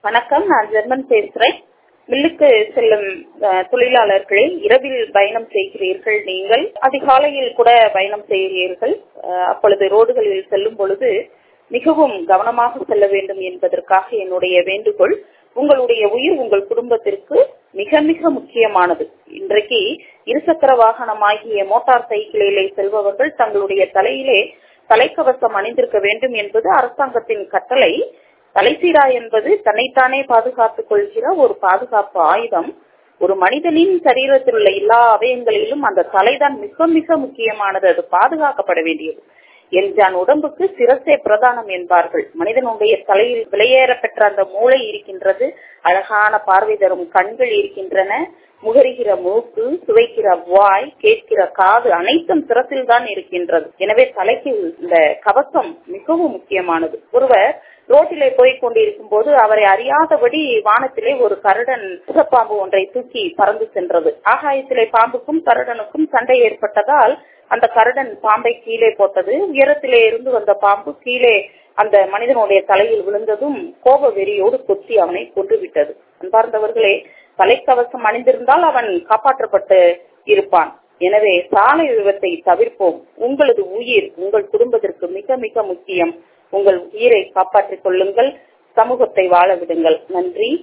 வணக்கம் நான் ஜெர்மன் பேசுறேன் மில்லுக்கு செல்லும் அஹ், தொழிலாளர்களே இரவில் பயணம் செய்கிறீர்கள் நீங்கள் அதிகாலையில் கூட பயணம் செய்கிறீர்கள் அஹ், அப்பொழுது ரோடுகளில் செல்லும் பொழுது மிகவும் கவனமாக செல்ல வேண்டும் என்பதற்காக என்னுடைய வேண்டுகோள் உங்களுடைய உயிர் உங்கள் குடும்பத்திற்கு மிக மிக முக்கியமானது இன்றைக்கு இருசக்கர வாகனமாகிய மோட்டார் சைக்கிளிலே செல்பவர்கள் தங்களுடைய தலையிலே தலைக்கவசம் அணிந்திருக்க வேண்டும் என்பது அரசாங்கத்தின் கட்டளை தலைசீரா என்பது தன்னைத்தானே பாதுகாத்துக் கொள்கிற ஒரு பாதுகாப்பு ஆயுதம் ஒரு மனிதனின் சரீரத்தில் உள்ள எல்லா அவயங்களிலும் அந்த தலைதான் மிக மிக முக்கியமானது அது பாதுகாக்கப்பட வேண்டியது என்றான் உடம்புக்கு சிரசே பிரதானம் என்பார்கள் மனிதனுடைய தலையில் விலையேற பெற்ற அந்த மூளை இருக்கின்றது அழகான பார்வை தரும் கண்கள் இருக்கின்றன முகருகிற மூக்கு சுவைக்கிற வாய் கேட்கிற காது அனைத்தும் சிரத்தில் தான் இருக்கின்றது எனவே தலைக்கு இந்த கவசம் மிகவும் முக்கியமானது ஒருவர் ரோட்டிலே போய் கொண்டிருக்கும் போது அவரை அறியாதபடி வானத்திலே ஒரு கருடன் பாம்பு ஒன்றை தூக்கி பறந்து சென்றது ஆகாயத்திலே பாம்புக்கும் கருடனுக்கும் சண்டை ஏற்பட்டதால் அந்த கருடன் பாம்பை கீழே போட்டது உயரத்திலே இருந்து வந்த பாம்பு கீழே அந்த மனிதனுடைய தலையில் விழுந்ததும் கோப வெறியோடு கொத்தி அவனை கொன்று விட்டது அன்பார்ந்தவர்களே தலைக்கவசம் அணிந்திருந்தால் அவன் காப்பாற்றப்பட்டு இருப்பான் எனவே சாலை விபத்தை தவிர்ப்போம் உங்களது உயிர் உங்கள் குடும்பத்திற்கு மிக மிக முக்கியம் உங்கள் உயிரை காப்பாற்றிக் கொள்ளுங்கள் சமூகத்தை வாழ விடுங்கள் நன்றி